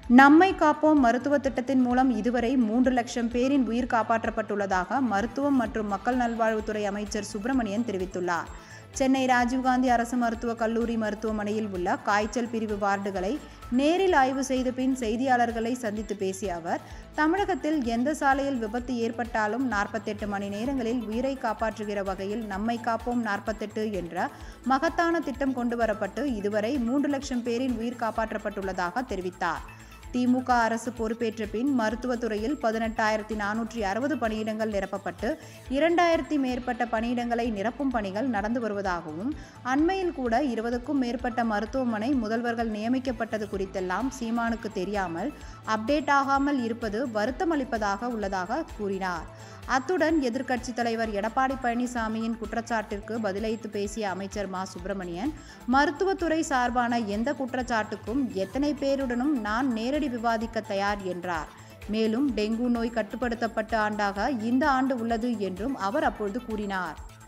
நம்மை காப்போம் மருத்துவ திட்டத்தின் மூலம் இதுவரை மூன்று லட்சம் பேரின் உயிர் காப்பாற்றப்பட்டுள்ளதாக மருத்துவம் மற்றும் மக்கள் நல்வாழ்வுத்துறை அமைச்சர் சுப்பிரமணியன் தெரிவித்துள்ளார் சென்னை ராஜீவ்காந்தி அரசு மருத்துவக் கல்லூரி மருத்துவமனையில் உள்ள காய்ச்சல் பிரிவு வார்டுகளை நேரில் ஆய்வு செய்த பின் செய்தியாளர்களை சந்தித்து பேசிய அவர் தமிழகத்தில் எந்த சாலையில் விபத்து ஏற்பட்டாலும் நாற்பத்தெட்டு மணி நேரங்களில் உயிரை காப்பாற்றுகிற வகையில் நம்மை காப்போம் நாற்பத்தெட்டு என்ற மகத்தான திட்டம் கொண்டுவரப்பட்டு இதுவரை மூன்று லட்சம் பேரின் உயிர் காப்பாற்றப்பட்டுள்ளதாக தெரிவித்தார் திமுக அரசு பொறுப்பேற்ற பின் மருத்துவத்துறையில் பதினெட்டாயிரத்தி நானூற்றி அறுபது பணியிடங்கள் நிரப்பப்பட்டு இரண்டாயிரத்தி மேற்பட்ட பணியிடங்களை நிரப்பும் பணிகள் நடந்து வருவதாகவும் அண்மையில் கூட இருபதுக்கும் மேற்பட்ட மருத்துவமனை முதல்வர்கள் நியமிக்கப்பட்டது குறித்தெல்லாம் சீமானுக்கு தெரியாமல் அப்டேட் ஆகாமல் இருப்பது வருத்தமளிப்பதாக உள்ளதாக கூறினார் அத்துடன் எதிர்க்கட்சித் தலைவர் எடப்பாடி பழனிசாமியின் குற்றச்சாட்டிற்கு பதிலளித்து பேசிய அமைச்சர் மா சுப்பிரமணியன் மருத்துவத்துறை சார்பான எந்த குற்றச்சாட்டுக்கும் எத்தனை பேருடனும் நான் நேரடி விவாதிக்க தயார் என்றார் மேலும் டெங்கு நோய் கட்டுப்படுத்தப்பட்ட ஆண்டாக இந்த ஆண்டு உள்ளது என்றும் அவர் அப்பொழுது கூறினார்